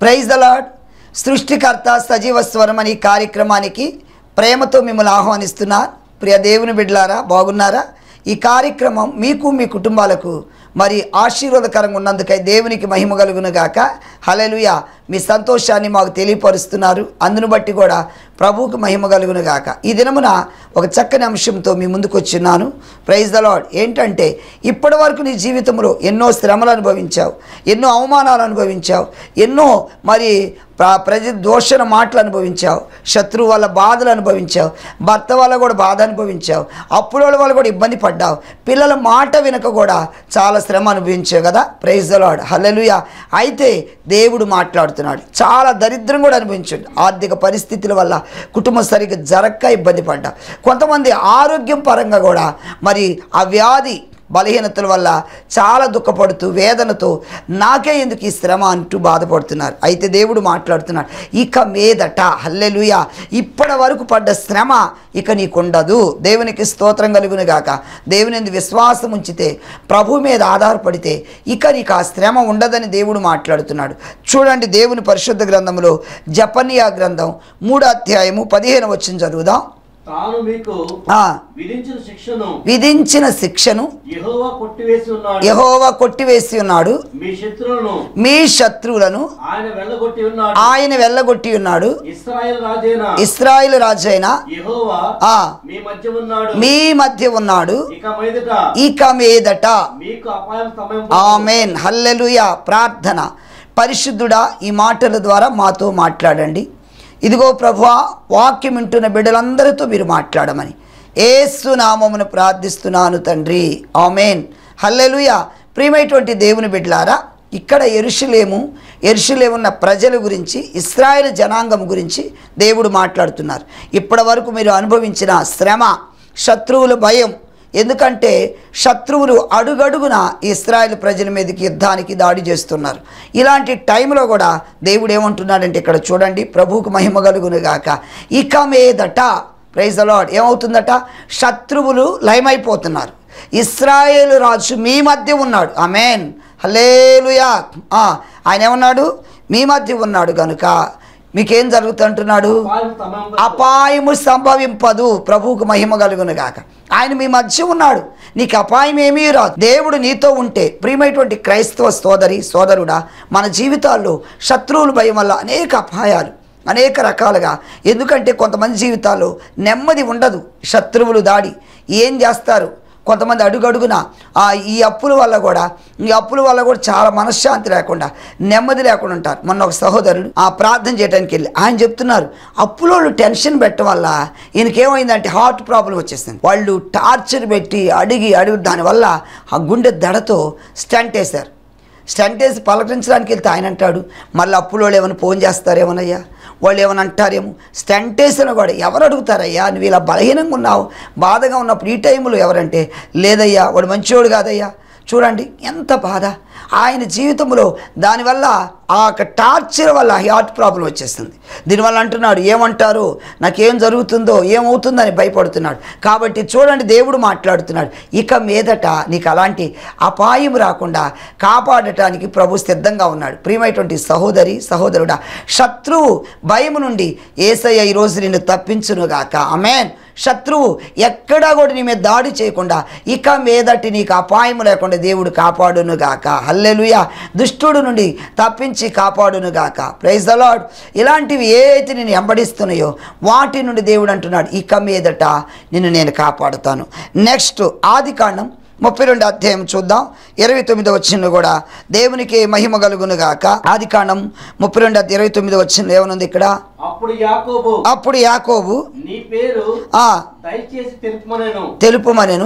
Praise the lord సృష్టికర్త సజీవ స్వరం అనే ఈ కార్యక్రమానికి ప్రేమతో మిమ్మల్ని ఆహ్వానిస్తున్నా ప్రియ దేవుని బిడ్డలారా బాగున్నారా ఈ కార్యక్రమం మీకు మీ కుటుంబాలకు మరి ఆశీర్వాదకరంగా ఉన్నందుకై దేవునికి మహిమ కలుగును గాక హలెలుయ మీ సంతోషాన్ని మాకు తెలియపరుస్తున్నారు అందును బట్టి కూడా ప్రభువుకు మహిమ కలుగును గాక ఈ దినమున ఒక చక్కని అంశంతో మీ ముందుకు వచ్చిన్నాను ప్రైజ్ ద లాడ్ ఏంటంటే ఇప్పటి వరకు నీ జీవితంలో ఎన్నో శ్రమలు అనుభవించావు ఎన్నో అవమానాలు అనుభవించావు ఎన్నో మరి ప్ర- ప్రజ దోషణ మాటలు అనుభవించావు శత్రువు వల్ల బాధలు అనుభవించావు భర్త వల్ల కూడా బాధ అనుభవించావు అప్పుల వల్ల కూడా ఇబ్బంది పడ్డావు పిల్లల మాట వినక కూడా చాలా శ్రమ అనుభవించావు కదా ప్రైజ్ ద లాడ్ హల్లెలూయా అయితే దేవుడు మాట్లాడుతున్నాడు చాలా దరిద్రం కూడా అనుభవించాడు ఆర్థిక పరిస్థితుల వల్ల కుటుంబం సరిగ్గా జరక్క ఇబ్బంది పడ్డా కొంతమంది ఆరోగ్యం పరంగా కూడా మరి ఆ వ్యాధి బలహీనతల వల్ల చాలా దుఃఖపడుతూ వేదనతో నాకే ఎందుకు ఈ శ్రమ అంటూ బాధపడుతున్నారు అయితే దేవుడు మాట్లాడుతున్నాడు ఇక మీదట హల్లెలుయ ఇప్పటి వరకు పడ్డ శ్రమ ఇక నీకుండదు దేవునికి స్తోత్రం కలుగును గాక దేవుని యందు విశ్వాసం ఉంచితే ప్రభు మీద ఆధారపడితే ఇక నీకు ఆ శ్రమ ఉండదని దేవుడు మాట్లాడుతున్నాడు చూడండి దేవుని పరిశుద్ధ గ్రంథంలో జపనియా గ్రంథం మూడో అధ్యాయము పదిహేను వచ్చిన చదువుదాం తాను మీకు ఆ, విధించిన శిక్షను విధించిన శిక్షను యెహోవా కొట్టివేసి ఉన్నాడు యహోవా కొట్టివేసి ఉన్నాడు మీ శత్రువులను మీ శత్రువులను ఆయన వెళ్ళగొట్టి ఉన్నాడు ఆయన వెళ్ళగొట్టి ఉన్నాడు ఇస్రాయేల్ రాజైన ఇస్రాయిల్ రాజైన యెహోవా ఆ మీ మధ్య ఉన్నాడు మీ మధ్య ఉన్నాడు ఇక మీదట ఇక మీదట మీకు అపాయం సమయం ఆమెన్ హల్లెలూయా ప్రార్థన పరిశుద్ధుడా ఈ మాటల ద్వారా మాతో మాట్లాడండి ఇదిగో ప్రభువా వాక్యం వింటున్న బిడ్డలందరితో మీరు మాట్లాడమని ఏసు నామమును ప్రార్థిస్తున్నాను తండ్రి ఆమెన్ హల్లెలూయా ప్రియమైనటువంటి దేవుని బిడ్డలారా ఇక్కడ ఎరుషులేము ఎరుషులేమున్న ప్రజల గురించి ఇస్రాయేల్ జనాంగం గురించి దేవుడు మాట్లాడుతున్నారు ఇప్పటి వరకు మీరు అనుభవించిన శ్రమ శత్రువుల భయం ఎందుకంటే శత్రువులు అడుగడుగున ఇస్రాయేల్ ప్రజల మీదకి యుద్ధానికి దాడి చేస్తున్నారు ఇలాంటి టైంలో కూడా దేవుడు ఏమంటున్నాడంటే ఇక్కడ చూడండి ప్రభువుకు మహిమ కలుగును గాక ఇక మీదట ప్రైజ్ అలాడ్ ఏమవుతుందట శత్రువులు లయమైపోతున్నారు ఇస్రాయేలు రాజు మీ మధ్య ఉన్నాడు అమేన్ హలేలుయా ఆ, ఆయన ఏమన్నాడు మీ మధ్య ఉన్నాడు కనుక మీకేం జరుగుతుంటున్నాడు అపాయం సమయం అపాయము సంభవింపదు ప్రభువుకు మహిమ కలుగును గాక ఆయన మీ మధ్య ఉన్నాడు నీకు అపాయం ఏమీ రాదు దేవుడు నీతో ఉంటే ప్రియమైనటువంటి క్రైస్తవ సోదరి సోదరుడా మన జీవితాల్లో శత్రువుల భయం వల్ల అనేక అపాయాలు అనేక రకాలుగా ఎందుకంటే కొంతమంది జీవితాల్లో నెమ్మది ఉండదు శత్రువులు దాడి ఏం చేస్తారు కొంతమంది అడుగడుగున ఆ ఈ అప్పుల వల్ల కూడా ఈ అప్పుల వల్ల కూడా చాలా మనశ్శాంతి లేకుండా నెమ్మది లేకుండా ఉంటారు మొన్న ఒక సహోదరుడు ఆ ప్రార్థన చేయడానికి వెళ్ళి ఆయన చెప్తున్నారు అప్పులోళ్ళు టెన్షన్ పెట్టడం వల్ల ఈయనకేమైందంటే హార్ట్ ప్రాబ్లం వచ్చేసింది వాళ్ళు టార్చర్ పెట్టి అడిగి అడిగి దానివల్ల ఆ గుండె దడతో స్టంట్ వేశారు స్టంట్ వేసి పలకరించడానికి వెళ్తే ఆయన అంటాడు మళ్ళీ అప్పులో వాళ్ళు ఏమైనా ఫోన్ చేస్తారేమోనయ్యా వాళ్ళు ఏమైనా అంటారేమో స్టంట్ వేసినా కూడా ఎవరు అడుగుతారయ్యా నువ్వు ఇలా బలహీనంగా ఉన్నావు బాధగా ఉన్నప్పుడు ఈ టైంలో ఎవరంటే లేదయ్యా వాడు మంచివాడు కాదయ్యా చూడండి ఎంత బాధ ఆయన జీవితంలో దానివల్ల ఆ యొక్క టార్చర్ వల్ల హార్ట్ ప్రాబ్లం వచ్చేస్తుంది దీనివల్ల అంటున్నాడు ఏమంటారు నాకేం జరుగుతుందో ఏమవుతుందని భయపడుతున్నాడు కాబట్టి చూడండి దేవుడు మాట్లాడుతున్నాడు ఇక మీదట నీకు అలాంటి అపాయం రాకుండా కాపాడటానికి ప్రభు సిద్ధంగా ఉన్నాడు ప్రియమైనటువంటి సహోదరి సహోదరుడా శత్రువు భయం నుండి ఏసయ్య ఈరోజు నిన్ను తప్పించునుగాక అమేన్ శత్రువు ఎక్కడా కూడా నీ మీద దాడి చేయకుండా ఇక మీదటి నీకు అపాయం లేకుండా దేవుడు కాపాడునుగాక హల్లెలుయ దుష్టుడు నుండి తప్పించి కాపాడునుగాక ప్రైజ్ ద లాడ్ ఇలాంటివి ఏ అయితే నేను వెంబడిస్తున్నాయో వాటి నుండి దేవుడు అంటున్నాడు ఇక మీదట నిన్ను నేను కాపాడుతాను నెక్స్ట్ ఆది కాండం ముప్పై రెండు అధ్యాయం చూద్దాం ఇరవై తొమ్మిది వచ్చిన కూడా దేవునికి మహిమ కలుగునుగాక ఆది కాండం ముప్పై రెండు అధ్యాయం ఇరవై తొమ్మిది వచ్చిన ఏమనుంది ఇక్కడ అప్పుడు యాకోబు అప్పుడు యాకోబు నీ పేరు ఆ దయచేసి తెలుపుమనేను తెలుపుమనెను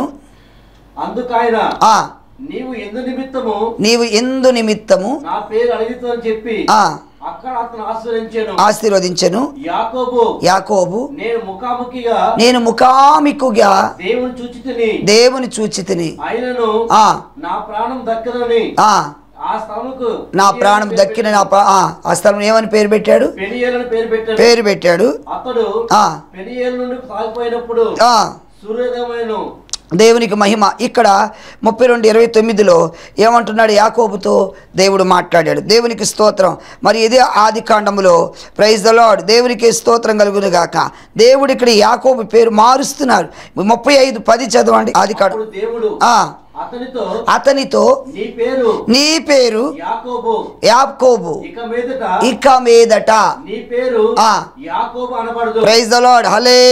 అందుకాయన ఆ నీవు ఎందు నిమిత్తము నీవు ఎందు నిమిత్తము నా పేరు అడిగితో చెప్పి ఆ అక్కడ అతను ఆశ్రయించాను ఆశీర్వదించెను యాకోబు యాకోబు నేను ముఖాముఖిగా నేను ముఖామిక్కుగా దేవుని చూచి తిని దేవుని చూచి తిని ఆయనను ఆ నా ప్రాణం దక్కదని ఆ ఆ స్థలముకు నా ప్రాణం దక్కిన నా ప్రా- ఆ, ఆ స్థలం ఏమని పేరు పెట్టాడు పెనియేలని పేరు పెట్టాడు పేరు పెట్టాడు అతడు ఆ పెనియేలు నుండి సాగిపోయినప్పుడు ఆ సూర్యోదయమైన దేవునికి మహిమ ఇక్కడ ముప్పై రెండు ఇరవై తొమ్మిదిలో ఏమంటున్నాడు యాకోబుతో దేవుడు మాట్లాడాడు దేవునికి స్తోత్రం మరి ఇదే ఆది కాండములో ప్రైజ్ ద లార్డ్ దేవునికి స్తోత్రం కలుగును గాక దేవుడు ఇక్కడ యాకోబు పేరు మారుస్తున్నారు ముప్పై ఐదు పది చదవండి ఆది కాండం అప్పుడు దేవుడు ఆ, అతనితో అతనితో నీ పేరు నీ పేరు యాకోబు యాకోబు ఇక మీదట ఇక మీదట నీ పేరు ఆ. యాకోబు అనబడదు ప్రైజ్ ద లార్డ్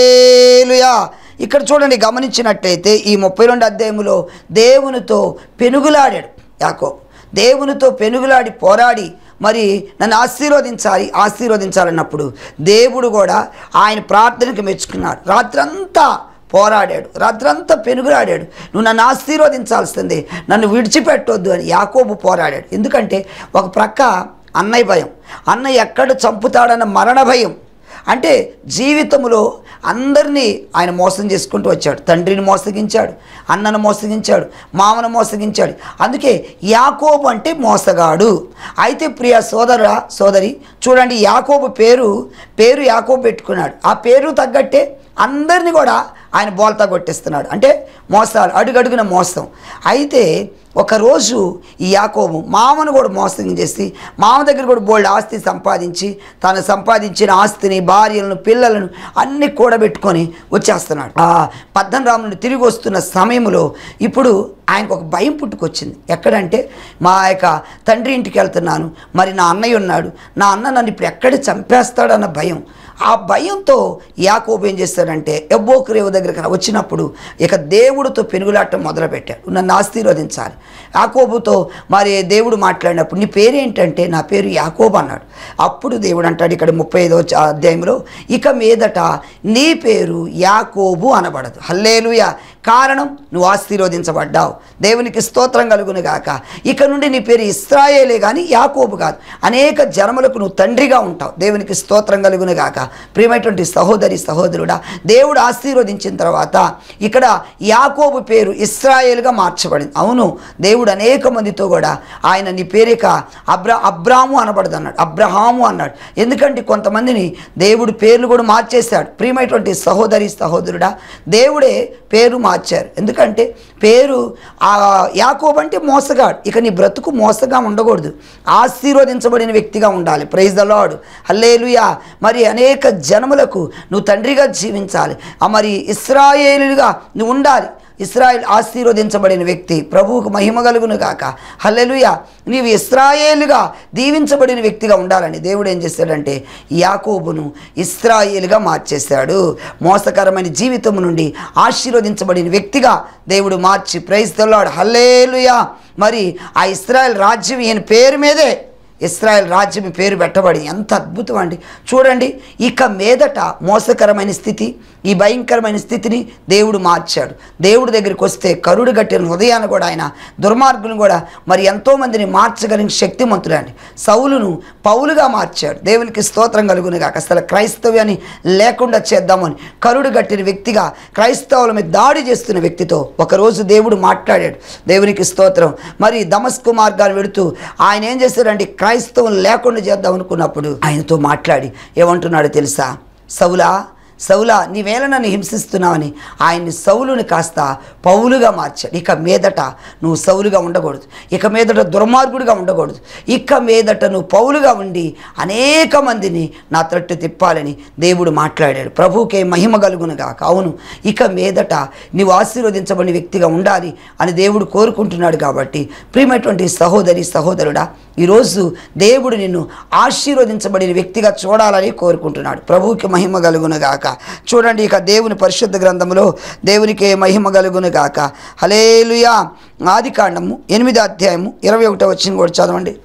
హలేలుయా ఇక్కడ చూడండి గమనించినట్టయితే ఈ ముప్పై రెండు అధ్యాయములో దేవునితో పెనుగులాడాడు యాకో దేవునితో పెనుగులాడి పోరాడి మరి నన్ను ఆశీర్వదించాలి ఆశీర్వదించాలన్నప్పుడు దేవుడు కూడా ఆయన ప్రార్థనకు మెచ్చుకున్నాడు రాత్రంతా పోరాడాడు రాత్రంతా పెనుగులాడాడు నువ్వు నన్ను ఆశీర్వదించాల్సిందే నన్ను విడిచిపెట్టొద్దు అని యాకోబు పోరాడాడు ఎందుకంటే ఒక ప్రక్క అన్నయ్య భయం అన్నయ్య ఎక్కడ చంపుతాడన్న మరణ భయం అంటే జీవితంలో అందరినీ ఆయన మోసం చేసుకుంటూ వచ్చాడు తండ్రిని మోసగించాడు అన్నను మోసగించాడు మామను మోసగించాడు అందుకే యాకోబు అంటే మోసగాడు అయితే ప్రియ సోదర సోదరి చూడండి యాకోబు పేరు పేరు యాకోబు పెట్టుకున్నాడు ఆ పేరు తగ్గట్టే అందరినీ కూడా ఆయన బోల్తా కొట్టిస్తున్నాడు అంటే మోసాలు అడుగడుగున మోసం అయితే ఒకరోజు ఈ యాకోబు మామను కూడా మోసం చేసి మామ దగ్గర కూడా బోల్డ్ ఆస్తి సంపాదించి తాను సంపాదించిన ఆస్తిని భార్యలను పిల్లలను అన్ని కూడబెట్టుకొని వచ్చేస్తున్నాడు ఆ పద్దనరాము నుండి తిరిగి వస్తున్న సమయంలో ఇప్పుడు ఆయనకు ఒక భయం పుట్టుకొచ్చింది ఎక్కడంటే మా యొక్క తండ్రి ఇంటికి వెళ్తున్నాను మరి నా అన్నయ్య ఉన్నాడు నా అన్న నన్ను ఇప్పుడు ఎక్కడ చంపేస్తాడన్న భయం ఆ భయంతో యాకోబు ఏం చేస్తాడంటే ఎబ్బోకురేవు దగ్గరికి వచ్చినప్పుడు ఇక దేవుడితో పెనుగులాటం మొదలుపెట్టాడు నన్ను ఆశీర్వదించాలి యాకోబుతో మరి దేవుడు మాట్లాడినప్పుడు నీ పేరేంటంటే నా పేరు యాకోబు అన్నాడు అప్పుడు దేవుడు అంటాడు ఇక్కడ ముప్పై ఐదో అధ్యాయంలో ఇక మీదట నీ పేరు యాకోబు అనబడదు హల్లేలుయ కారణం నువ్వు ఆశీర్వదించబడ్డావు దేవునికి స్తోత్రం కలుగును గాక ఇక నుండి నీ పేరు ఇస్రాయేలే కానీ యాకోబు కాదు అనేక జనములకు నువ్వు తండ్రిగా ఉంటావు దేవునికి స్తోత్రం కలుగును గాక ప్రియమైనటువంటి సహోదరి సహోదరుడా దేవుడు ఆశీర్వదించిన తర్వాత ఇక్కడ యాకోబు పేరు ఇస్రాయేల్గా మార్చబడింది అవును దేవుడు అనేక మందితో కూడా ఆయన నీ పేరిక అబ్రా అబ్రాము అనబడదు అన్నాడు అబ్రహాము అన్నాడు ఎందుకంటే కొంతమందిని దేవుడు పేర్లు కూడా మార్చేశాడు ప్రియమైనటువంటి సహోదరి సహోదరుడా దేవుడే పేరు మార్చారు ఎందుకంటే పేరు ఆ యాకోబు అంటే మోసగాడు ఇక నీ బ్రతుకు మోసగా ఉండకూడదు ఆశీర్వదించబడిన వ్యక్తిగా ఉండాలి ప్రైజ్ ద లార్డ్ హల్లేలుయా మరి అనేక జనములకు నువ్వు తండ్రిగా జీవించాలి ఆ మరి ఇస్రాయేలుగా నువ్వు ఉండాలి ఇస్రాయేల్ ఆశీర్వదించబడిన వ్యక్తి ప్రభువుకు మహిమ కలుగును గాక హల్లెలూయా నీవు ఇస్రాయేలుగా దీవించబడిన వ్యక్తిగా ఉండాలని దేవుడు ఏం చేశాడంటే యాకోబును ఇస్రాయేలుగా మార్చేశాడు మోసకరమైన జీవితం నుండి ఆశీర్వదించబడిన వ్యక్తిగా దేవుడు మార్చి ప్రైజ్ తెల్లాడు హల్లేలుయా మరి ఆ ఇస్రాయేల్ రాజ్యం ఈయన పేరు మీదే ఇస్రాయెల్ రాజ్యం పేరు పెట్టబడి ఎంత అద్భుతం అండి చూడండి ఇక మీదట మోసకరమైన స్థితి ఈ భయంకరమైన స్థితిని దేవుడు మార్చాడు దేవుడి దగ్గరికి వస్తే కరుడు గట్టిన హృదయాన్ని కూడా ఆయన దుర్మార్గులను కూడా మరి ఎంతోమందిని మార్చగలిగిన శక్తిమంతుడండి సౌలును పౌలుగా మార్చాడు దేవునికి స్తోత్రం కలుగును కాక అసలు క్రైస్తవ్యాన్ని లేకుండా చేద్దామని కరుడు గట్టిన వ్యక్తిగా క్రైస్తవుల మీద దాడి చేస్తున్న వ్యక్తితో ఒకరోజు దేవుడు మాట్లాడాడు దేవునికి స్తోత్రం మరి దమస్కు మార్గాలు వెడుతూ ఆయన ఏం చేశాడంటే క్రైస్తవం లేకుండా చేద్దాం అనుకున్నప్పుడు ఆయనతో మాట్లాడి ఏమంటున్నాడు తెలుసా సౌలా సౌలా నీవేళ నన్ను హింసిస్తున్నావని ఆయన్ని సౌలుని కాస్త పౌలుగా మార్చాడు ఇక మీదట నువ్వు సౌలుగా ఉండకూడదు ఇక మీదట దుర్మార్గుడిగా ఉండకూడదు ఇక మీదట నువ్వు పౌలుగా ఉండి అనేక మందిని నా తట్టు తిప్పాలని దేవుడు మాట్లాడాడు ప్రభువుకే మహిమ కలుగును గాక అవును ఇక మీదట నీవు ఆశీర్వదించబడిన వ్యక్తిగా ఉండాలి అని దేవుడు కోరుకుంటున్నాడు కాబట్టి ప్రియమైనటువంటి సహోదరి సహోదరుడా ఈరోజు దేవుడు నిన్ను ఆశీర్వదించబడిన వ్యక్తిగా చూడాలని కోరుకుంటున్నాడు ప్రభువుకి మహిమ కలుగును గాక చూడండి ఇక దేవుని పరిశుద్ధ గ్రంథములో దేవునికి మహిమ కలుగును గాక హలేలుయా ఆది కాండము ఎనిమిది అధ్యాయము ఇరవై ఒకటో వచ్చిన కూడా చదవండి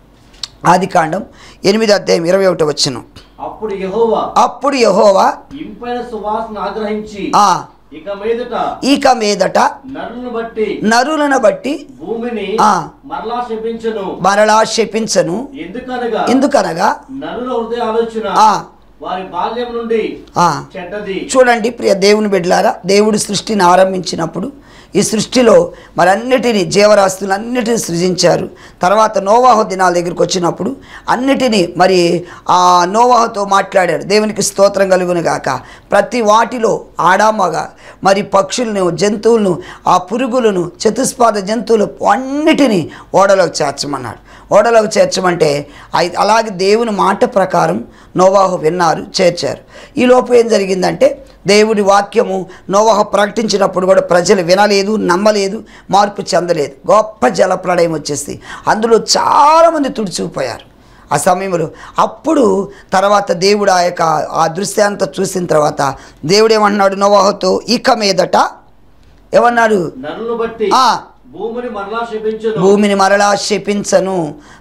ఆది కాండం ఎనిమిది అధ్యాయం ఇరవై ఒకటో వచ్చిన అప్పుడు యెహోవా అప్పుడు యహోవా ఇంపైన సువాసన ఆగ్రహించి ఆ ఇక మీదట ఇక మీదట నరులను బట్టి నరులను బట్టి భూమిని ఆ. మరలా శపించను మరలా శపించను ఎందుకనగా ఎందుకనగా నరుల హృదయ ఆలోచన ఆ వారి బాల్యం నుండి ఆ, చెడ్డది చూడండి ప్రియ దేవుని బిడ్డలారా దేవుడు సృష్టిని ఆరంభించినప్పుడు ఈ సృష్టిలో మరన్నిటిని జీవరాశులన్నిటిని సృజించారు తర్వాత నోవాహు దినాల దగ్గరికి వచ్చినప్పుడు అన్నిటినీ మరి ఆ నోవాహుతో మాట్లాడాడు దేవునికి స్తోత్రం కలుగును గాక ప్రతి వాటిలో ఆడామగ మరి పక్షులను జంతువులను ఆ పురుగులను చతుస్పాద జంతువులు అన్నిటినీ ఓడలోకి చేర్చమన్నాడు ఓడలోకి చేర్చమంటే అయి అలాగే దేవుని మాట ప్రకారం నోవాహు విన్నారు చేర్చారు ఈ లోపు ఏం జరిగిందంటే దేవుడి వాక్యము నోవాహు ప్రకటించినప్పుడు కూడా ప్రజలు వినలేదు నమ్మలేదు మార్పు చెందలేదు గొప్ప జలప్రళయం వచ్చేసి అందులో చాలామంది తుడిచిపోయారు ఆ సమయంలో అప్పుడు తర్వాత దేవుడు ఆ యొక్క ఆ దృశ్యాంతా చూసిన తర్వాత దేవుడు ఏమన్నాడు నోవాహుతో ఇక మీదట ఏమన్నాడు నరులను బట్టి ఆ. భూమిని మరలా శపించును భూమిని మరలా శపించను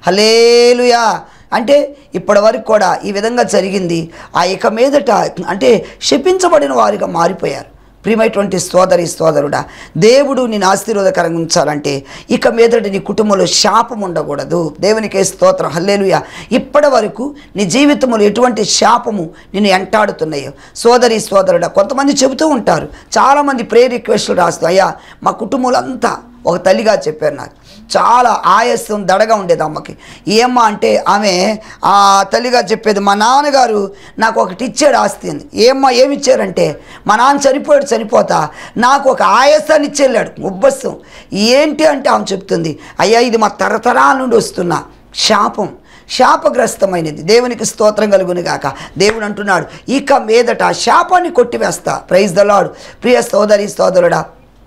హలేలుయా అంటే ఇప్పటి వరకు కూడా ఈ విధంగా జరిగింది ఆ ఇక మీదట అంటే శపించబడిన వారిగా మారిపోయారు ప్రియమైనటువంటి సోదరి సోదరుడా దేవుడు నేను ఆశీర్వాదకరంగా ఉంచాలంటే ఇక మీదట నీ కుటుంబంలో శాపం ఉండకూడదు దేవునికే స్తోత్రం హల్లేలుయా ఇప్పటి వరకు నీ జీవితంలో ఎటువంటి శాపము నిన్ను ఎంటాడుతున్నాయో సోదరి సోదరుడా కొంతమంది చెబుతూ ఉంటారు చాలామంది ప్రే రిక్వెస్ట్లు రాస్తూ అయ్యా మా కుటుంబంలో అంతా ఒక తల్లిగా చెప్పారు నాకు చాలా ఆయాసం దడగా ఉండేది అమ్మకి ఏమ్మా అంటే ఆమె ఆ తల్లిగా చెప్పేది మా నాన్నగారు నాకు ఒకటి ఇచ్చాడు ఆస్తి అని ఏమ్మా ఏమి ఇచ్చారంటే మా నాన్న చనిపోయాడు చనిపోతా నాకు ఒక ఆయాసాన్ని ఇచ్చి వెళ్ళాడు ఉబ్బస్సం ఏంటి అంటే ఆమె చెప్తుంది అయ్యా ఇది మా తరతరాల నుండి వస్తున్న శాపం శాపగ్రస్తమైనది దేవునికి స్తోత్రం కలుగును గాక దేవుడు అంటున్నాడు ఇక మీదట ఆ శాపాన్ని కొట్టివేస్తా ప్రైజ్ దలాడు ప్రియ సోదరి సోదరుడా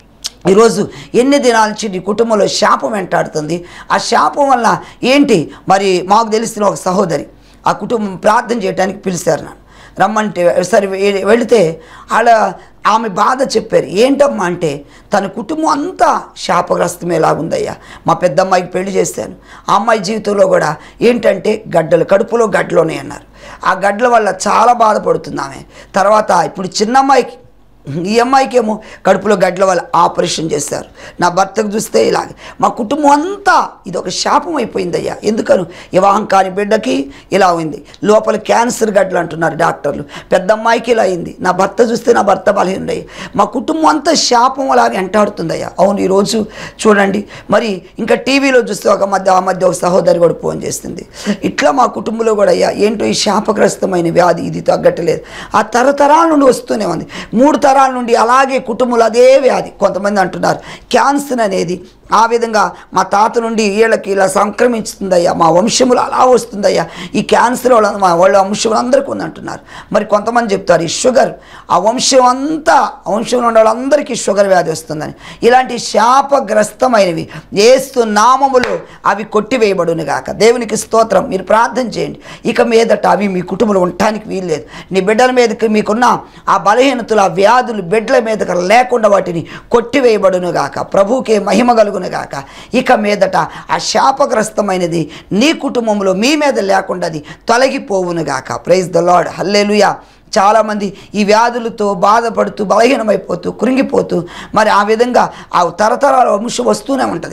ఈరోజు ఎన్ని దినాల నుంచి నీ కుటుంబంలో శాపం వెంటాడుతుంది ఆ శాపం వల్ల ఏంటి మరి మాకు తెలిసిన ఒక సహోదరి ఆ కుటుంబం ప్రార్థన చేయడానికి పిలిచారు నన్ను రమ్మంటే సరే వె- వెళితే ఆడ ఆమె బాధ చెప్పారు ఏంటమ్మా అంటే తన కుటుంబం అంతా శాపగ్రస్తమేలాగుందయ్యా మా పెద్దమ్మాయికి పెళ్లి చేశాను ఆ అమ్మాయి జీవితంలో కూడా ఏంటంటే గడ్డలు కడుపులో గడ్డలోనే అన్నారు ఆ గడ్డల వల్ల చాలా బాధపడుతుంది ఆమె తర్వాత ఇప్పుడు చిన్నమ్మాయికి ఈ అమ్మాయికి ఏమో కడుపులో గడ్డల వల్ల ఆపరేషన్ చేశారు నా భర్తకు చూస్తే ఇలాగే మా కుటుంబం అంతా ఇది ఒక శాపం అయిపోయిందయ్యా ఎందుకను వివాహం కాని బిడ్డకి ఇలా అయింది లోపల క్యాన్సర్ గడ్డలు అంటున్నారు డాక్టర్లు పెద్ద అమ్మాయికి ఇలా అయింది నా భర్త చూస్తే నా భర్త బలహీనయ్య మా కుటుంబం అంతా శాపం అలాగే ఎంటాడుతుందయ్యా అవును ఈరోజు చూడండి మరి ఇంకా టీవీలో చూస్తే ఒక మధ్య ఆ మధ్య ఒక సహోదరి కూడా ఫోన్ చేస్తుంది ఇట్లా మా కుటుంబంలో కూడా అయ్యా ఏంటో ఈ శాపగ్రస్తమైన వ్యాధి ఇది తగ్గట్లేదు ఆ తరతరాల నుండి వస్తూనే ఉంది మూడు తరాల నుండి అలాగే కుటుంబంలో అదే వ్యాధి కొంతమంది అంటున్నారు క్యాన్సర్ అనేది ఆ విధంగా మా తాత నుండి వీళ్ళకి ఇలా సంక్రమిస్తుందయ్యా మా వంశములు అలా వస్తుందయ్యా ఈ క్యాన్సర్ వాళ్ళ మా వాళ్ళ వంశములు అందరికీ ఉంది అంటున్నారు మరి కొంతమంది చెప్తారు ఈ షుగర్ ఆ వంశం అంతా ఆ వంశంలో ఉన్న వాళ్ళందరికీ షుగర్ వ్యాధి వస్తుందని ఇలాంటి శాపగ్రస్తమైనవి ఏస్తు నామములు అవి కొట్టివేయబడును గాక దేవునికి స్తోత్రం మీరు ప్రార్థన చేయండి ఇక మీదట అవి మీ కుటుంబంలో ఉండటానికి వీల్లేదు నీ బిడ్డల మీదకి మీకున్న ఆ బలహీనతలు ఆ వ్యాధులు బిడ్డల మీదకి లేకుండా వాటిని కొట్టివేయబడును గాక ప్రభువుకే మహిమ కలుగును గాక ఇక మీదట ఆ శాపగ్రస్తమైనది నీ కుటుంబంలో మీ మీద లేకుండా అది తొలగిపోవును గాక ప్రైజ్ ద లాడ్ హల్లెలూయా చాలామంది ఈ వ్యాధులతో బాధపడుతూ బలహీనమైపోతూ కృంగిపోతూ మరి ఆ విధంగా ఆ తరతరాల వంశం వస్తూనే ఉంటుంది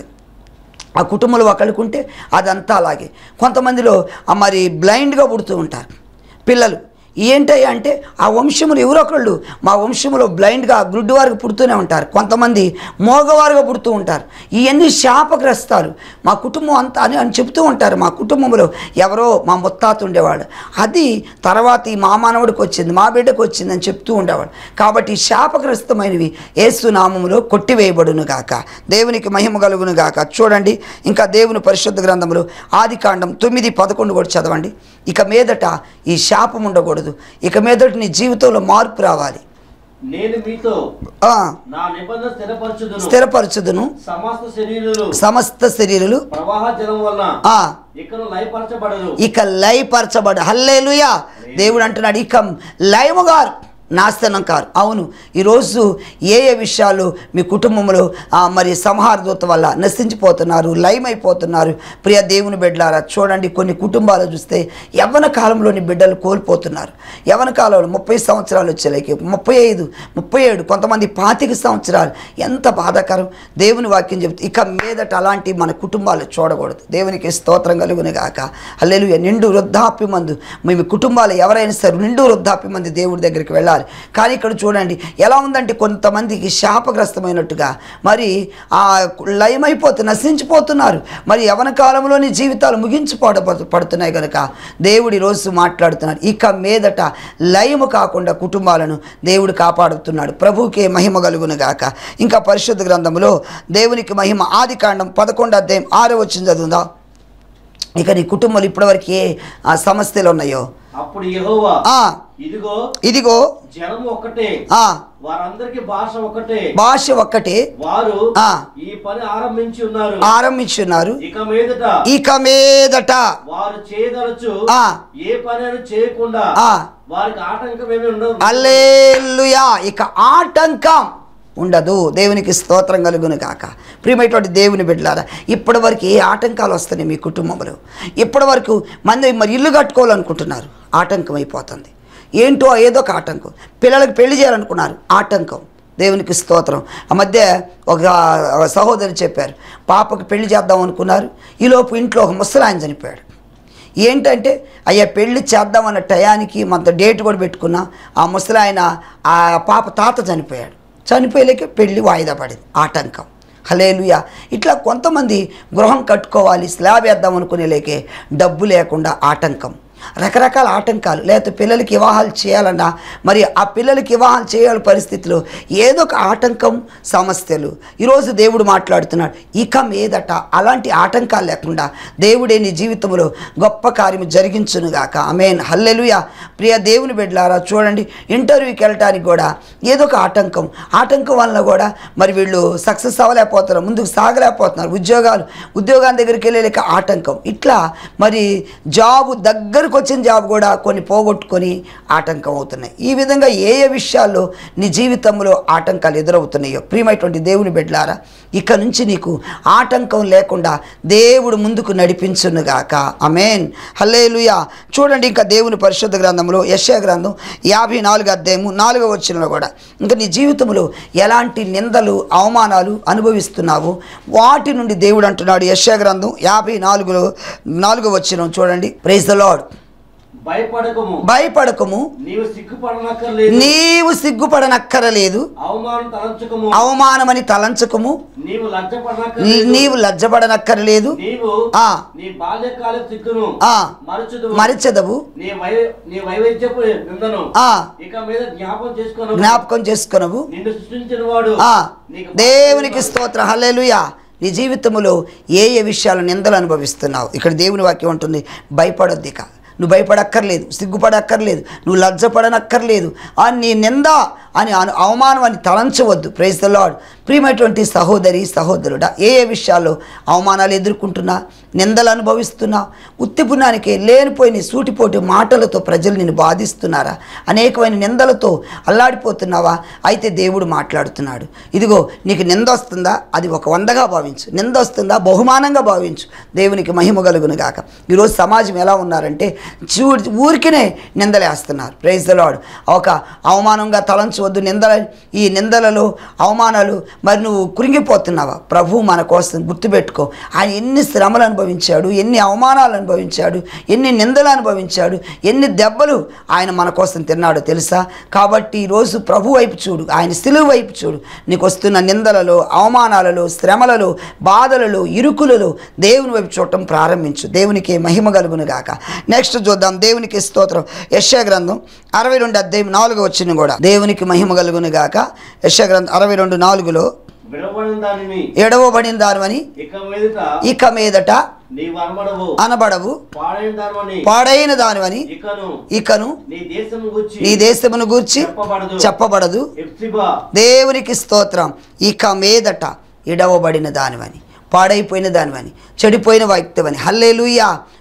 ఆ కుటుంబంలో ఒకళ్ళకు ఉంటే అదంతా అలాగే కొంతమందిలో ఆ మరి బ్లైండ్గా పుడుతూ ఉంటారు పిల్లలు ఏంటయ్యా అంటే ఆ వంశములు ఎవరో ఒకళ్ళు మా వంశములో బ్లైండ్గా గుడ్డివారికి పుడుతూనే ఉంటారు కొంతమంది మోగవారుగా పుడుతూ ఉంటారు ఇవన్నీ శాపగ్రస్తాలు మా కుటుంబం అంతా అని అని చెప్తూ ఉంటారు మా కుటుంబంలో ఎవరో మా ముత్తాత ఉండేవాడు అది తర్వాత ఈ మా మానవుడికి వచ్చింది మా బిడ్డకు వచ్చింది అని చెప్తూ ఉండేవాడు కాబట్టి ఈ శాపగ్రస్తమైనవి ఏసు నామములో కొట్టివేయబడును గాక దేవునికి మహిమ కలుగును గాక చూడండి ఇంకా దేవుని పరిశుద్ధ గ్రంథములు ఆది కాండం తొమ్మిది పదకొండు కూడా చదవండి ఇక మీదట ఈ శాపం ఉండకూడదు ఇక మీదట నీ జీవితంలో మార్పు రావాలి నేను మీతో ఆ, నా నిబంధన స్థిరపరచుదును స్థిరపరచుదును సమస్త శరీరులు సమస్త శరీరులు ప్రవాహ జలం వలన ఆ, ఇక్కడ లయపరచబడదు ఇక లయపరచబడు హల్లేలుయా దేవుడు అంటున్నాడు ఇక లయముగారు నాశనం కారు అవును ఈరోజు ఏ ఏ విషయాలు మీ కుటుంబంలో ఆ, మరి సంహార దూత వల్ల నశించిపోతున్నారు లయమైపోతున్నారు ప్రియ దేవుని బిడ్డలారా చూడండి కొన్ని కుటుంబాలు చూస్తే యవ్వన కాలంలోని బిడ్డలు కోల్పోతున్నారు యవ్వన కాలంలో ముప్పై సంవత్సరాలు వచ్చేలాకి ముప్పై ఐదు ముప్పై ఏడు కొంతమంది పాతిక సంవత్సరాలు ఎంత బాధాకరం దేవుని వాక్యం చెబుతుంది ఇక మీదట అలాంటి మన కుటుంబాలు చూడకూడదు దేవునికి స్తోత్రం కలుగును గాక అల్లెలు నిండు వృద్ధాప్య మందు మీ కుటుంబాలు ఎవరైనా సరే నిండు వృద్ధాప్య మంది దేవుడి దగ్గరికి వెళ్ళాలి కానీ ఇక్కడ చూడండి ఎలా ఉందంటే కొంతమందికి శాపగ్రస్తమైనట్టుగా మరి ఆ లయమైపోతు నశించిపోతున్నారు మరి యవన కాలంలోని జీవితాలు ముగించిపోట పడుతున్నాయి కనుక దేవుడి రోజు మాట్లాడుతున్నాడు ఇక మీదట లయము కాకుండా కుటుంబాలను దేవుడు కాపాడుతున్నాడు ప్రభువుకే మహిమ కలుగును గాక ఇంకా పరిశుద్ధ గ్రంథములో దేవునికి మహిమ ఆది కాండం పదకొండు అధ్యాయం ఆరో వచ్చింది చదువుందా ఇక నీ కుటుంబంలో ఇప్పటివరకు ఏ ఆ, సమస్యలు ఉన్నాయో అప్పుడు యెహోవా ఆ, ఇదిగో ఇదిగో జనం ఒక్కటే ఆ, వారందరికి భాష ఒకటే భాష ఒక్కటే వారు ఆ. ఈ పని ఆరంభించి ఉన్నారు ఆరంభించున్నారు ఇక మీదట ఇక మీదట వారు చేయదలచు ఆ. ఏ పని చేయకుండా ఆ. వారికి ఆటంకం ఏమి ఉండదు అల్లేలుయా ఇక ఆటంకం ఉండదు దేవునికి స్తోత్రం కలుగును కాక ప్రియమైనటువంటి దేవుని బిడ్డలారా ఇప్పటి వరకు ఏ ఆటంకాలు వస్తున్నాయి మీ కుటుంబంలో ఇప్పటి వరకు మంది మరి ఇల్లు కట్టుకోవాలనుకుంటున్నారు ఆటంకం అయిపోతుంది ఏంటో ఏదో ఒక ఆటంకం పిల్లలకు పెళ్లి చేయాలనుకున్నారు ఆటంకం దేవునికి స్తోత్రం ఆ మధ్య ఒక ఒక సహోదరి చెప్పారు పాపకు పెళ్లి చేద్దాం అనుకున్నారు ఈలోపు ఇంట్లో ఒక ముసలాయన చనిపోయాడు ఏంటంటే అయ్యా పెళ్లి చేద్దామన్న టయానికి మనతో డేట్ కూడా పెట్టుకున్నా ఆ ముసలాయన ఆ పాప తాత చనిపోయాడు చనిపోయలేక పెళ్లి వాయిదా పడింది ఆటంకం హలేలుయా ఇట్లా కొంతమంది గృహం కట్టుకోవాలి స్లాబ్ వేద్దాం అనుకునే లేకే డబ్బు లేకుండా ఆటంకం రకరకాల ఆటంకాలు లేకపోతే పిల్లలకి వివాహాలు చేయాలన్నా మరి ఆ పిల్లలకి వివాహాలు చేయాలి పరిస్థితిలో ఏదో ఒక ఆటంకం సమస్యలు ఈరోజు దేవుడు మాట్లాడుతున్నాడు ఇక మీదట అలాంటి ఆటంకాలు లేకుండా దేవుడే నీ జీవితంలో గొప్ప కార్యము జరిగించునుగాక అమేన్ హల్లెలుయా ప్రియ దేవుని బిడ్డలారా చూడండి ఇంటర్వ్యూకి వెళ్ళటానికి కూడా ఏదో ఒక ఆటంకం ఆటంకం వలన కూడా మరి వీళ్ళు సక్సెస్ అవ్వలేకపోతున్నారు ముందుకు సాగలేకపోతున్నారు ఉద్యోగాలు ఉద్యోగాల దగ్గరికి వెళ్ళలేక ఆటంకం ఇట్లా మరి జాబు దగ్గరకు వచ్చిన జాబ్ కూడా కొన్ని పోగొట్టుకొని ఆటంకం అవుతున్నాయి ఈ విధంగా ఏ ఏ విషయాల్లో నీ జీవితంలో ఆటంకాలు ఎదురవుతున్నాయో ప్రియమైనటువంటి దేవుని బిడ్డలారా ఇక నుంచి నీకు ఆటంకం లేకుండా దేవుడు ముందుకు నడిపించునుగాక అమేన్ హల్లేలుయా చూడండి ఇంకా దేవుని పరిశుద్ధ గ్రంథంలో యశ్యా గ్రంథం యాభై నాలుగు అధ్యాయము నాలుగవ వచ్చినలో కూడా ఇంకా నీ జీవితంలో ఎలాంటి నిందలు అవమానాలు అనుభవిస్తున్నావు వాటి నుండి దేవుడు అంటున్నాడు యశ్యా గ్రంథం యాభై నాలుగులో నాలుగవ వచ్చిన చూడండి ప్రైజ్ ద లార్డ్ భయపడకము భయపడకము నీవు సిగ్గుపడనక్కర్లేదు నీవు సిగ్గుపడనక్కరలేదు అవమానం తలంచుకము అవమానమని తలంచకము నీవు లజ్జపడనక్కర్లేదు నీవు లజ్జపడనక్కరలేదు నీవు ఆ. నీ బాల్యకాల సిగ్గును ఆ. మరచుదు మరిచెదవు నీ వై నీ వైవిధ్యపు నిందను ఆ. ఇక మీద జ్ఞాపం చేసుకోను జ్ఞాపకం చేసుకొనవు నిన్ను సృష్టించిన వాడు ఆ, నీకు దేవునికి స్తోత్ర హల్లెలూయా నీ జీవితంలో ఏ ఏ విషయాలు నిందలు అనుభవిస్తున్నావు ఇక్కడ దేవుని వాక్యం ఉంటుంది భయపడొద్దు ఇక నువ్వు భయపడక్కర్లేదు సిగ్గుపడక్కర్లేదు నువ్వు లజ్జపడనక్కర్లేదు ఆ నీ నింద అని అను అవమానం అని తలంచవద్దు ప్రైజ్ ద లాడ్ ప్రియమైనటువంటి సహోదరి సహోదరుడా ఏ ఏ విషయాల్లో అవమానాలు ఎదుర్కొంటున్నా నిందలు అనుభవిస్తున్నా ఉత్తిపుణానికి లేనిపోయిన సూటిపోటి మాటలతో ప్రజలు నిన్ను బాధిస్తున్నారా అనేకమైన నిందలతో అల్లాడిపోతున్నావా అయితే దేవుడు మాట్లాడుతున్నాడు ఇదిగో నీకు నింద వస్తుందా అది ఒక వందగా భావించు నింద వస్తుందా బహుమానంగా భావించు దేవునికి మహిమ కలుగును గాక ఈరోజు సమాజం ఎలా ఉన్నారంటే చూ ఊరికినే నిందలేస్తున్నారు ప్రైజ్ ద లాడ్ ఒక అవమానంగా తలంచవద్దు నిందల ఈ నిందలలో అవమానాలు మరి నువ్వు కృంగిపోతున్నావా ప్రభు మన కోసం గుర్తుపెట్టుకో ఆయన ఎన్ని శ్రమలు అనుభవించాడు ఎన్ని అవమానాలు అనుభవించాడు ఎన్ని నిందలు అనుభవించాడు ఎన్ని దెబ్బలు ఆయన మన కోసం తిన్నాడో తెలుసా కాబట్టి ఈరోజు ప్రభు వైపు చూడు ఆయన సిలువు వైపు చూడు నీకు వస్తున్న నిందలలో అవమానాలలో శ్రమలలో బాధలలో ఇరుకులలో దేవుని వైపు చూడటం ప్రారంభించు దేవునికి మహిమ కలుగును గాక నెక్స్ట్ చూద్దాం దేవునికి స్తోత్రం యశ్యా గ్రంథం అరవై రెండు అధ్యాయం నాలుగు వచ్చిన కూడా దేవునికి మహిమ కలుగును గాక యశ్యా గ్రంథం అరవై రెండు నాలుగులో విడవడిన దానిని ఎడవబడిన దానివని ఇక మీదట ఇక మీదట నీవు అనబడవు అనబడవు పాడైన దానివని పాడైన దానివని ఇకను ఇకను నీ దేశము గురించి నీ దేశమును గూర్చి చెప్పబడదు చెప్పబడదు ఎప్సిబా దేవునికి స్తోత్రం ఇక మీదట ఇడవబడిన దానివని పాడైపోయిన దానివని చెడిపోయిన వ్యక్తివని హల్లేలుయ్యా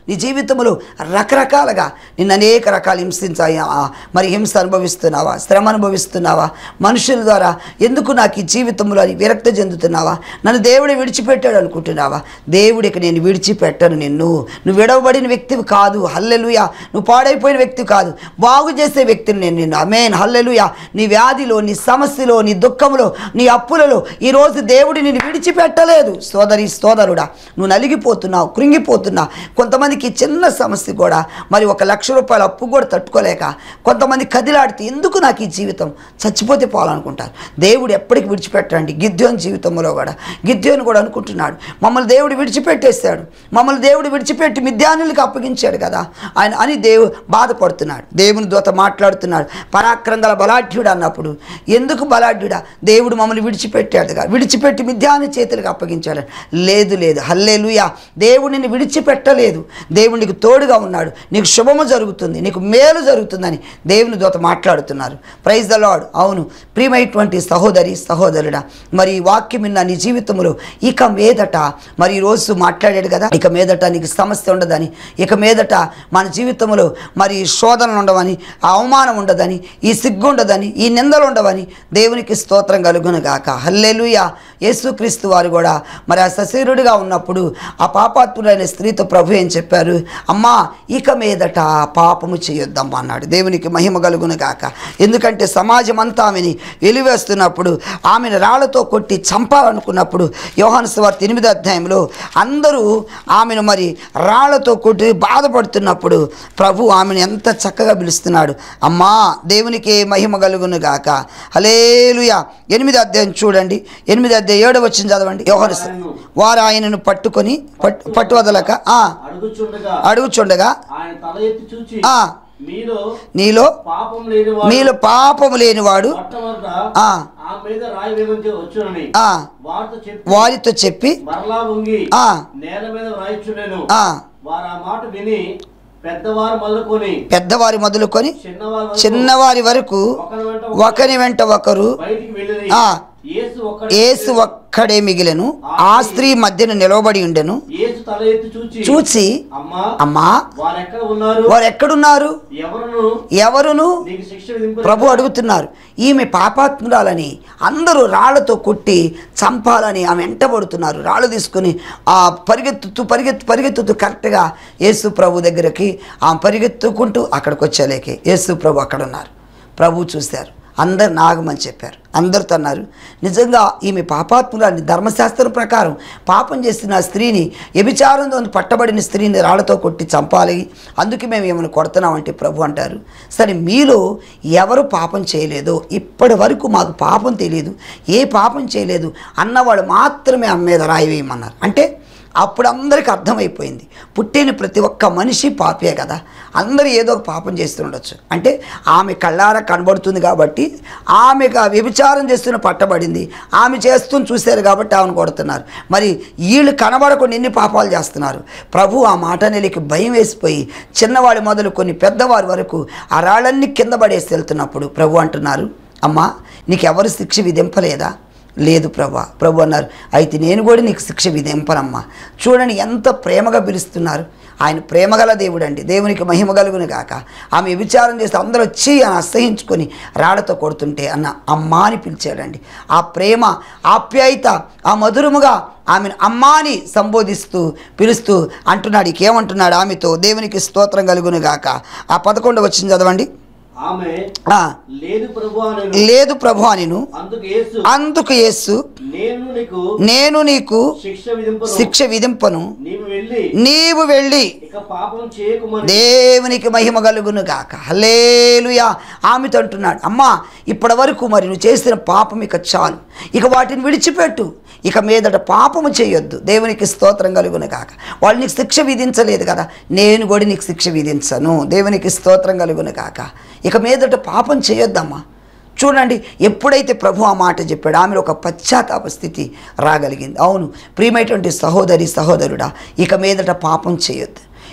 నీ జీవితంలో రకరకాలుగా నిన్ను అనేక రకాల హింసించాయి ఆ, మరి హింస అనుభవిస్తున్నావా శ్రమ అనుభవిస్తున్నావా మనుషుల ద్వారా ఎందుకు నాకు ఈ జీవితంలో అని విరక్తి చెందుతున్నావా నన్ను దేవుడు విడిచిపెట్టాడు అనుకుంటున్నావా దేవుడికి నేను విడిచిపెట్టను నిన్ను నువ్వు విడవబడిన వ్యక్తివి కాదు హల్లెలుయా నువ్వు పాడైపోయిన వ్యక్తి కాదు బాగు చేసే వ్యక్తిని నేను నిన్ను అమేన్ హల్లెలుయా నీ వ్యాధిలో నీ సమస్యలో నీ దుఃఖంలో నీ అప్పులలో ఈరోజు దేవుడు నిన్ను విడిచిపెట్టలేదు సోదరి సోదరుడా నువ్వు నలిగిపోతున్నావు కృంగిపోతున్నావు కొంతమందికి చిన్న సమస్య కూడా మరి ఒక లక్ష రూపాయల అప్పు కూడా తట్టుకోలేక కొంతమంది కదిలాడితే ఎందుకు నాకు ఈ జీవితం చచ్చిపోతే పోవాలనుకుంటారు దేవుడు ఎప్పటికి విడిచిపెట్టండి గిద్యోని జీవితంలో కూడా గిద్యోని కూడా అనుకుంటున్నాడు మమ్మల్ని దేవుడు విడిచిపెట్టేశాడు మమ్మల్ని దేవుడు విడిచిపెట్టి మిద్యానులకు అప్పగించాడు కదా ఆయన అని దేవు బాధపడుతున్నాడు దేవుని దూత మాట్లాడుతున్నాడు పరాక్రంగల బలాఢ్యుడు అన్నప్పుడు ఎందుకు బలాఢ్యుడా దేవుడు మమ్మల్ని విడిచిపెట్టాడుగా విడిచిపెట్టి మిథ్యాని చేతులకు అప్పగించాడు లేదు లేదు హల్లేలుయా దేవుడు నిన్ను విడిచిపెట్టలేదు దేవుడు నీకు తోడుగా ఉన్నాడు నీకు శుభము జరుగుతుంది నీకు మేలు జరుగుతుందని దేవుని దూత మాట్లాడుతున్నారు ప్రైజ్ ద లాడ్ అవును ప్రియమైనటువంటి సహోదరి సహోదరుడా మరి ఈ వాక్యం విన్న నీ జీవితంలో ఇక మీదట మరి ఈరోజు మాట్లాడాడు కదా ఇక మీదట నీకు సమస్య ఉండదని ఇక మీదట మన జీవితంలో మరి శోధనలు ఉండవని ఆ అవమానం ఉండదని ఈ సిగ్గు ఉండదని ఈ నిందలు ఉండవని దేవునికి స్తోత్రం కలుగును గాక హల్లెలూయ యేసుక్రీస్తు వారు కూడా మరి ఆ సశీరుడిగా ఉన్నప్పుడు ఆ పాపాత్ముడైన స్త్రీతో ప్రభు ఏం చెప్పారు అమ్మా ఇక మీదట పాపము చేయొద్దమ్మా అన్నాడు దేవునికి మహిమ కలుగును గాక ఎందుకంటే సమాజం అంతా ఆమెని వెలివేస్తున్నప్పుడు ఆమెను రాళ్లతో కొట్టి చంపాలనుకున్నప్పుడు యోహాను సువార్త ఎనిమిది అధ్యాయంలో అందరూ ఆమెను మరి రాళ్లతో కొట్టి బాధపడుతున్నప్పుడు ప్రభు ఆమెను ఎంత చక్కగా పిలుస్తున్నాడు అమ్మా దేవునికి మహిమ కలుగును గాక హలేలుయా ఎనిమిది అధ్యాయం చూడండి ఎనిమిది అధ్యాయం ఏడవ వచ్చింది చదవండి యోహాను సు- వారు ఆయనను పట్టుకొని పట్టు పట్టు వదలక ఆ, అడుగుచుండగా అడుగుచుండగా ఆయన తల ఎత్తి చూచి ఆ, మీలో నీలో పాపం లేనివాడు మీలో పాపము లేనివాడు మొట్టమొదట ఆ, ఆ మీద రాయి వేయమని వచ్చునని ఆ, వారితో చెప్పి వారితో చెప్పి మరలా వంగి ఆ, నేల మీద రాయిచుండెను ఆ, వారు ఆ మాట విని పెద్దవారు మొదలుకొని పెద్దవారి మొదలుకొని చిన్నవారు వరకు చిన్నవారి వరకు ఒకరి వెంట ఒకరి వెంట ఒకరు బయటికి వెళ్ళి ఆ. యేసు ఒక్కడే ఏసు ఒక్కడే మిగిలెను ఆ స్త్రీ మధ్యన నిలవబడి ఉండెను యేసు తల ఎత్తి చూచి చూచి అమ్మా అమ్మా వారు ఎక్కడ ఉన్నారు వారు ఎక్కడున్నారు ఎవరును ఎవరును నీకు శిక్ష విధింపు ప్రభు అడుగుతున్నారు ఈమె పాపాత్మురాలని అందరూ రాళ్లతో కొట్టి చంపాలని ఆమె వెంటబడుతున్నారు రాళ్ళు తీసుకుని ఆ పరిగెత్తుతూ పరిగెత్తు పరిగెత్తుతూ కరెక్ట్గా యేసు ప్రభు దగ్గరికి ఆమె పరిగెత్తుకుంటూ అక్కడికి వచ్చేలేకే యేసు ప్రభు అక్కడ ఉన్నారు ప్రభు చూశారు అందరు నాగమని చెప్పారు అందరు తన్నారు నిజంగా ఈమె పాపాత్మురాన్ని ధర్మశాస్త్రం ప్రకారం పాపం చేసిన ఆ స్త్రీని వ్యభిచారంతో పట్టబడిన స్త్రీని రాళ్లతో కొట్టి చంపాలి అందుకే మేము ఏమైనా కొడుతున్నామంటే ప్రభు అంటారు సరే మీలో ఎవరు పాపం చేయలేదో ఇప్పటి వరకు మాకు పాపం తెలియదు ఏ పాపం చేయలేదు అన్నవాడు మాత్రమే ఆమె మీద రాయి వేయమన్నారు అంటే అప్పుడు అందరికీ అర్థమైపోయింది పుట్టిన ప్రతి ఒక్క మనిషి పాపే కదా అందరూ ఏదో ఒక పాపం చేస్తుండొచ్చు అంటే ఆమె కళ్ళారా కనబడుతుంది కాబట్టి ఆమెకు ఆ వ్యభిచారం చేస్తున్న పట్టబడింది ఆమె చేస్తున్న చూశారు కాబట్టి ఆమెను కొడుతున్నారు మరి వీళ్ళు కనబడకుండా ఎన్ని పాపాలు చేస్తున్నారు ప్రభు ఆ మాట నెలకి భయం వేసిపోయి చిన్నవాడి మొదలు కొన్ని పెద్దవారి వరకు ఆ రాళ్ళన్నీ కింద పడేసి వెళ్తున్నప్పుడు ప్రభు అంటున్నారు అమ్మా నీకెవరు శిక్ష విధింపలేదా లేదు ప్రభా ప్రభు అన్నారు అయితే నేను కూడా నీకు శిక్ష విధింపనమ్మా చూడండి ఎంత ప్రేమగా పిలుస్తున్నారు ఆయన ప్రేమగల దేవుడు అండి దేవునికి మహిమ కలుగును గాక ఆమె విచారం చేస్తే అందరూ వచ్చి అని అసహించుకొని రాళ్లతో కొడుతుంటే అన్న అమ్మా అని పిలిచాడండి ఆ ప్రేమ ఆప్యాయత ఆ మధురముగా ఆమెను అమ్మాని సంబోధిస్తూ పిలుస్తూ అంటున్నాడు ఇకేమంటున్నాడు ఆమెతో దేవునికి స్తోత్రం కలుగును గాక ఆ పదకొండు వచ్చింది చదవండి ఆమె ఆ, లేదు ప్రభు అని లేదు ప్రభు అనిను అందుకు యేసు అందుకు యేసు నేను నీకు నేను నీకు శిక్ష విధింపను శిక్ష విధింపను నీవు వెళ్ళి నీవు వెళ్ళి ఇక పాపం చేయకుమని దేవునికి మహిమ కలుగును గాక హల్లేలుయా ఆమెతో అంటున్నాడు అమ్మా ఇప్పటి వరకు మరి నువ్వు చేసిన పాపం ఇక చాలు ఇక వాటిని విడిచిపెట్టు ఇక మీదట పాపము చేయొద్దు దేవునికి స్తోత్రం కలుగును గాక వాళ్ళు నీకు శిక్ష విధించలేదు కదా నేను కూడా నీకు శిక్ష విధించను దేవునికి స్తోత్రం కలుగును గాక ఇక మీదట పాపం చేయొద్దమ్మా చూడండి ఎప్పుడైతే ప్రభు ఆ మాట చెప్పాడు ఆమెలో ఒక పశ్చాత్తాప స్థితి రాగలిగింది అవును ప్రియమైనటువంటి సహోదరి సహోదరుడా ఇక మీదట పాపం చేయొద్దు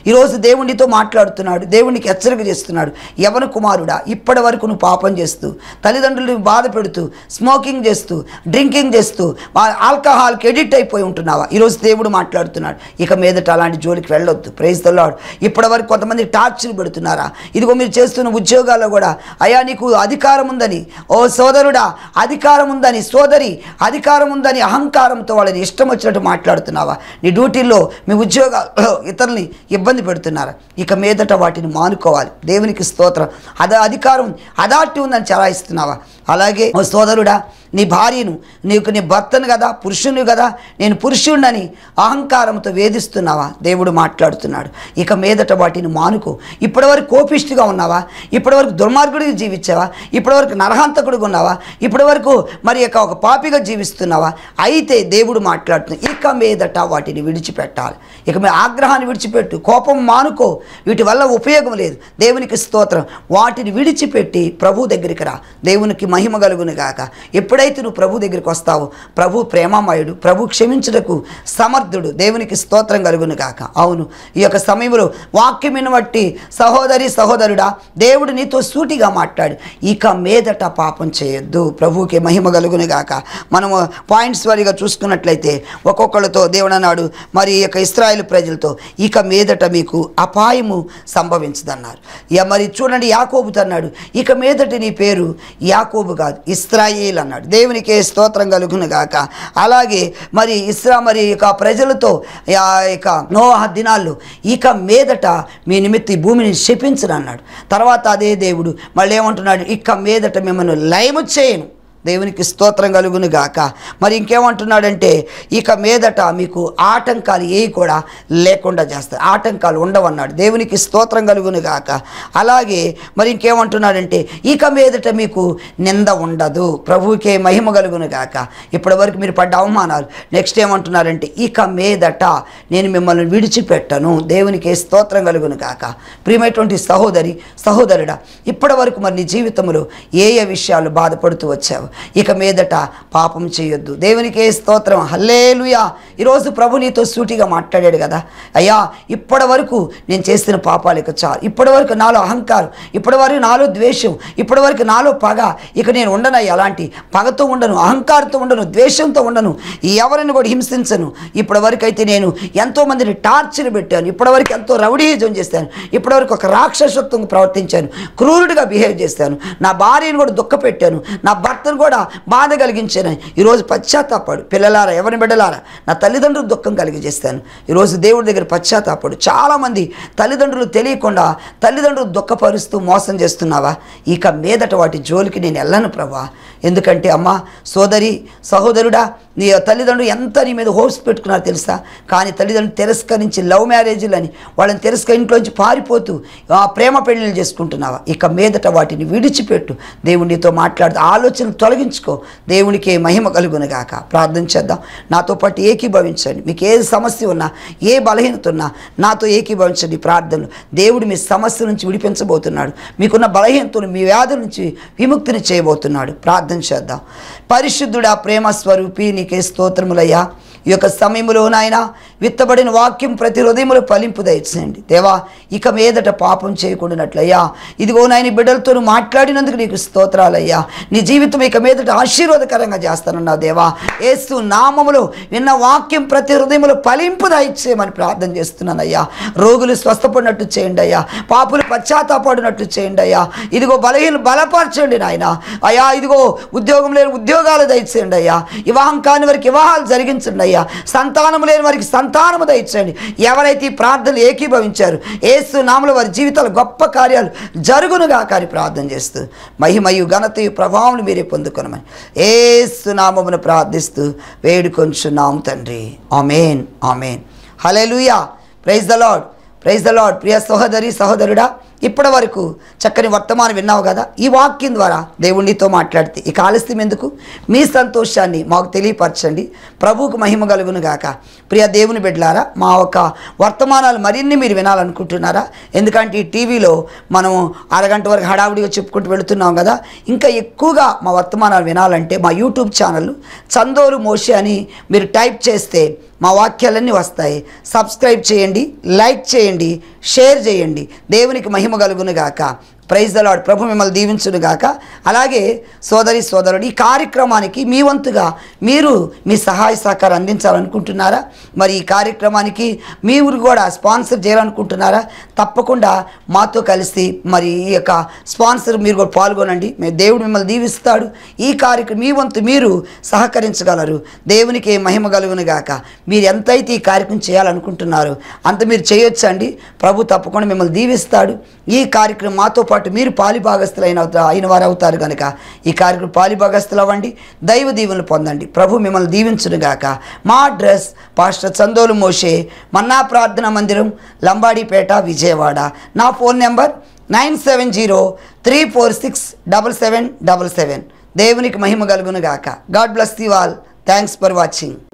ఈరోజు దేవునితో మాట్లాడుతున్నాడు దేవునికి హెచ్చరిక చేస్తున్నాడు యవన కుమారుడా ఇప్పటి వరకు నువ్వు పాపం చేస్తూ తల్లిదండ్రులను బాధ పెడుతూ స్మోకింగ్ చేస్తూ డ్రింకింగ్ చేస్తూ వా- ఆల్కహాల్కి ఎడిక్ట్ అయిపోయి ఉంటున్నావా ఈరోజు దేవుడు మాట్లాడుతున్నాడు ఇక మీదట అలాంటి జోలికి వెళ్ళొద్దు ప్రైజ్ తల్లాడు ఇప్పటి వరకు కొంతమంది టార్చర్ పెడుతున్నారా ఇదిగో మీరు చేస్తున్న ఉద్యోగాల్లో కూడా అయా నీకు అధికారం ఉందని ఓ సోదరుడా అధికారం ఉందని సోదరి అధికారం ఉందని అహంకారంతో వాళ్ళని ఇష్టం వచ్చినట్టు మాట్లాడుతున్నావా నీ డ్యూటీల్లో మీ ఉద్యోగాల్లో ఇతరుల్ని ఇబ్బంది పెడుతున్నారా ఇక మీదట వాటిని మానుకోవాలి దేవునికి స్తోత్రం అద అధికారం అదాటి ఉందని చలాయిస్తున్నావా అలాగే ఓ సోదరుడా నీ భార్యను నీకు నీ భర్తను కదా పురుషుని కదా నేను పురుషుడినని అహంకారంతో వేధిస్తున్నావా దేవుడు మాట్లాడుతున్నాడు ఇక మీదట వాటిని మానుకో ఇప్పటివరకు కోపిష్టిగా ఉన్నావా ఇప్పటివరకు దుర్మార్గుడిగా జీవించావా ఇప్పటివరకు నరహంతకుడిగా ఉన్నావా ఇప్పటివరకు మరి యొక్క ఒక పాపిగా జీవిస్తున్నావా అయితే దేవుడు మాట్లాడుతున్నా ఇక మీదట వాటిని విడిచిపెట్టాలి ఇక మీ ఆగ్రహాన్ని విడిచిపెట్టు కోపం మానుకో వీటి వల్ల ఉపయోగం లేదు దేవునికి స్తోత్రం వాటిని విడిచిపెట్టి ప్రభు దగ్గరికి రా దేవునికి మహిమ కలుగును గాక ఎప్పుడైతే నువ్వు ప్రభు దగ్గరికి వస్తావో ప్రభు ప్రేమమయుడు ప్రభు క్షమించుటకు సమర్థుడు దేవునికి స్తోత్రం కలుగును గాక అవును ఈ యొక్క సమయంలో వాక్యమిని బట్టి సహోదరి సహోదరుడా దేవుడు నీతో సూటిగా మాట్లాడు ఇక మీదట పాపం చేయొద్దు ప్రభువుకి మహిమ కలుగును గాక మనము పాయింట్స్ వారిగా చూసుకున్నట్లయితే ఒక్కొక్కళ్ళతో దేవుడు అన్నాడు మరి ఈ యొక్క ఇస్రాయేల్ ప్రజలతో ఇక మీదట మీకు అపాయము సంభవించదన్నారు ఇక మరి చూడండి యాకోబుతో అన్నాడు ఇక మీదట నీ పేరు యాకోబు కాదు ఇస్రాయేల్ అన్నాడు దేవునికే స్తోత్రం కలుగును గాక అలాగే మరి ఇస్రా మరి ఇక ప్రజలతో ఆ ఇక నోహ దినాల్లో ఇక మీదట మీ నిమిత్త ఈ భూమిని శపించను అన్నాడు తర్వాత అదే దేవుడు మళ్ళీ ఏమంటున్నాడు ఇక మీదట మిమ్మల్ని లయము చేయను దేవునికి స్తోత్రం కలుగును గాక మరి ఇంకేమంటున్నాడంటే ఇక మీదట మీకు ఆటంకాలు ఏవి కూడా లేకుండా చేస్తారు ఆటంకాలు ఉండవన్నాడు దేవునికి స్తోత్రం కలుగును గాక అలాగే మరి ఇంకేమంటున్నాడంటే ఇక మీదట మీకు నింద ఉండదు ప్రభువుకే మహిమ కలుగును గాక ఇప్పటి వరకు మీరు పడ్డ అవమానాలు నెక్స్ట్ ఏమంటున్నారంటే ఇక మీదట నేను మిమ్మల్ని విడిచిపెట్టను దేవునికి స్తోత్రం కలుగును గాక ప్రియమైనటువంటి సహోదరి సహోదరుడా ఇప్పటి వరకు మరి నీ జీవితంలో ఏ ఏ విషయాలు బాధపడుతూ వచ్చావు ఇక మీదట పాపం చేయొద్దు దేవునికే స్తోత్రం హల్లేలుయా ఈరోజు ప్రభు నీతో సూటిగా మాట్లాడాడు కదా అయ్యా ఇప్పటి వరకు నేను చేసిన పాపాలు ఇక చాలు ఇప్పటి వరకు నాలో అహంకారం ఇప్పటి వరకు నాలో ద్వేషం ఇప్పటి వరకు నాలో పగ ఇక నేను ఉండనయ్యా అలాంటి పగతో ఉండను అహంకారంతో ఉండను ద్వేషంతో ఉండను ఎవరిని కూడా హింసించను ఇప్పటి వరకు అయితే నేను ఎంతో మందిని టార్చర్ పెట్టాను ఇప్పటి వరకు ఎంతో రౌడీజం చేశాను ఇప్పటి వరకు ఒక రాక్షసత్వం ప్రవర్తించాను క్రూరుడిగా బిహేవ్ చేశాను నా భార్యను కూడా దుఃఖ పెట్టాను నా భర్తను కూడా బాధ కలిగించాను ఈరోజు పశ్చాత్తాపాడు పిల్లలారా ఎవరిని బిడ్డలారా నా తల్లిదండ్రులు దుఃఖం కలిగజేస్తాను ఈరోజు దేవుడి దగ్గర పశ్చాత్తాపాడు చాలామంది తల్లిదండ్రులు తెలియకుండా తల్లిదండ్రులు దుఃఖపరుస్తూ మోసం చేస్తున్నావా ఇక మీదట వాటి జోలికి నేను వెళ్ళను ప్రభా ఎందుకంటే అమ్మా సోదరి సహోదరుడా నీ తల్లిదండ్రులు ఎంత నీ మీద హోప్స్ పెట్టుకున్నారో తెలుసా కానీ తల్లిదండ్రులు తిరస్కరించి లవ్ మ్యారేజీలు అని వాళ్ళని తిరస్క ఇంట్లోంచి పారిపోతూ ఆ ప్రేమ పెళ్ళిళ్ళు చేసుకుంటున్నావా ఇక మీదట వాటిని విడిచిపెట్టు దేవునితో మాట్లాడుతూ ఆలోచనలు తొలగించుకో దేవునికి మహిమ కలుగునుగాక ప్రార్థన చేద్దాం నాతో పాటు ఏకీభవించండి మీకు ఏ సమస్య ఉన్నా ఏ బలహీనత ఉన్నా నాతో ఏకీభవించండి ఈ ప్రార్థనలు దేవుడు మీ సమస్య నుంచి విడిపించబోతున్నాడు మీకున్న బలహీనతను మీ వ్యాధుల నుంచి విముక్తిని చేయబోతున్నాడు ప్రార్థన చేద్దాం పరిశుద్ధుడా ప్రేమ స్వరూపి నీకే స్తోత్రములయ్యా ఈ యొక్క సమయంలో నాయన విత్తబడిన వాక్యం ప్రతి హృదయములో ఫలింపు దయచేయండి దేవా ఇక మీదట పాపం చేయకుండానట్లయ్యా ఇదిగో నాయన ఈ బిడ్డలతో నువ్వు మాట్లాడినందుకు నీకు స్తోత్రాలయ్యా నీ జీవితం ఇక మీదట ఆశీర్వాదకరంగా చేస్తానన్నా దేవా ఏసు నామములో విన్న వాక్యం ప్రతి హృదయములో ఫలింపు దయచేయమని ప్రార్థన చేస్తున్నానయ్యా రోగులు స్వస్థపడినట్టు చేయండి అయ్యా పాపులు పశ్చాత్తాపడినట్టు చేయండి అయ్యా ఇదిగో బలహీన బలపరచండి నాయన అయ్యా ఇదిగో ఉద్యోగం లేని ఉద్యోగాలు దయచేయండి అయ్యా వివాహం కాని వారికి వివాహాలు జరిగించండి అయ్యా సంతానం లేని వారికి సంతానము దయచేయండి ఎవరైతే ఈ ప్రార్థనలు ఏకీభవించారు ఏసు నామలో వారి జీవితాలు గొప్ప కార్యాలు జరుగునుగా కానీ ప్రార్థన చేస్తూ మహిమయు ఘనతయు ప్రభావం మీరే పొందుకొనమని ఏసు నామమును ప్రార్థిస్తూ వేడుకొంచున్నాము తండ్రి amen amen hallelujah praise the Lord praise the Lord ప్రియ సహోదరి సహోదరుడా ఇప్పటి వరకు చక్కని వర్తమానం విన్నావు కదా ఈ వాక్యం ద్వారా దేవుడు నీతో మాట్లాడితే ఇక ఆలస్యం ఎందుకు మీ సంతోషాన్ని మాకు తెలియపరచండి ప్రభువుకు మహిమ కలుగును గాక ప్రియ దేవుని బిడ్డలారా మా యొక్క వర్తమానాలు మరిన్ని మీరు వినాలనుకుంటున్నారా ఎందుకంటే ఈ టీవీలో మనం అరగంట వరకు హడావుడిగా చెప్పుకుంటూ వెళుతున్నాం కదా ఇంకా ఎక్కువగా మా వర్తమానాలు వినాలంటే మా యూట్యూబ్ ఛానల్ చందోరు మోషి అని మీరు టైప్ చేస్తే మా వాక్యాలన్నీ వస్తాయి సబ్స్క్రైబ్ చేయండి లైక్ చేయండి షేర్ చేయండి దేవునికి మహిమ కలుగును గాక ప్రైజ్ దలాడ్ ప్రభు మిమ్మల్ని దీవించును గాక అలాగే సోదరి సోదరుడు ఈ కార్యక్రమానికి మీ వంతుగా మీరు మీ సహాయ సహకారం అందించాలనుకుంటున్నారా మరి ఈ కార్యక్రమానికి మీ ఊరు కూడా స్పాన్సర్ చేయాలనుకుంటున్నారా తప్పకుండా మాతో కలిసి మరి ఈ యొక్క స్పాన్సర్ మీరు కూడా పాల్గొనండి మేము దేవుడు మిమ్మల్ని దీవిస్తాడు ఈ కార్యక్రమం మీ వంతు మీరు సహకరించగలరు దేవునికి మహిమ కలుగును గాక మీరు ఎంతైతే ఈ కార్యక్రమం చేయాలనుకుంటున్నారో అంత మీరు చేయొచ్చు అండి ప్రభు తప్పకుండా మిమ్మల్ని దీవిస్తాడు ఈ కార్యక్రమం మాతో పాటు మీరు పాలిభాగస్తులు అయిన అయిన వారు అవుతారు కనుక ఈ కార్యక్రమం పాలిభాగస్తులు అవ్వండి దైవ దీవెనలు పొందండి ప్రభు మిమ్మల్ని దీవించును గాక మా అడ్రస్ పాస్టర్ చందోలు మోషే మన్నా ప్రార్థన మందిరం లంబాడిపేట విజయవాడ నా phone number nine seven zero three four six double seven double seven దేవునికి మహిమ కలుగును గాక God bless you all thanks for watching